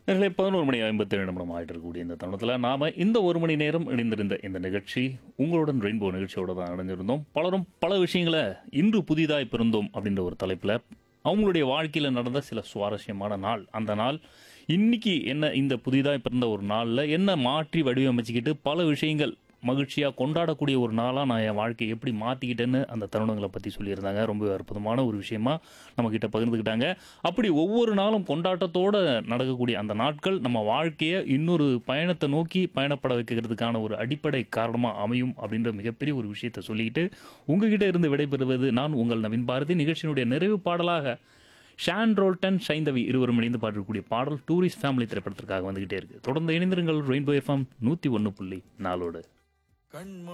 நேரலை பதினோரு மணி ஐம்பத்தேழு நிமிடம் ஆகிட்டு இருக்கக்கூடிய இந்த தருணத்தில் நாம் இந்த ஒரு மணி நேரம் இணைந்திருந்த இந்த நிகழ்ச்சி உங்களுடன் ரெயின்போ நிகழ்ச்சியோட தான் இணைஞ்சிருந்தோம் பலரும் பல விஷயங்களை இன்று புதிதாய் பிறந்தோம் அப்படின்ற ஒரு தலைப்பில் அவங்களுடைய வாழ்க்கையில் நடந்த சில சுவாரஸ்யமான நாள் அந்த நாள் இன்னைக்கு என்ன இந்த புதிதாய் பிறந்த ஒரு நாளில் என்ன மாற்றி வடிவமைச்சுக்கிட்டு பல விஷயங்கள் மகிழ்ச்சியாக கொண்டாடக்கூடிய ஒரு நாளாக நான் என் வாழ்க்கையை எப்படி மாற்றிக்கிட்டேன்னு அந்த தருணங்களை பற்றி சொல்லியிருந்தாங்க ரொம்ப அற்புதமான ஒரு விஷயமா நம்மக்கிட்ட பகிர்ந்துக்கிட்டாங்க அப்படி ஒவ்வொரு நாளும் கொண்டாட்டத்தோடு நடக்கக்கூடிய அந்த நாட்கள் நம்ம வாழ்க்கையை இன்னொரு பயணத்தை நோக்கி பயணப்பட வைக்கிறதுக்கான ஒரு அடிப்படை காரணமாக அமையும் அப்படின்ற மிகப்பெரிய ஒரு விஷயத்தை சொல்லிக்கிட்டு உங்ககிட்ட இருந்து விடைபெறுவது நான் உங்கள் நவீன் பாரதி நிகழ்ச்சியினுடைய நிறைவு பாடலாக ஷான் ரோல்டன் சைந்தவி இருவரும் இணைந்து பாடக்கூடிய பாடல் டூரிஸ்ட் ஃபேமிலி திரைப்படத்திற்காக வந்துகிட்டே இருக்கு தொடர்ந்து இணைந்திருங்கள் ரெயின்போ எஃப்எம் நூற்றி ஒன்று புள்ளி நாலோடு கண்ம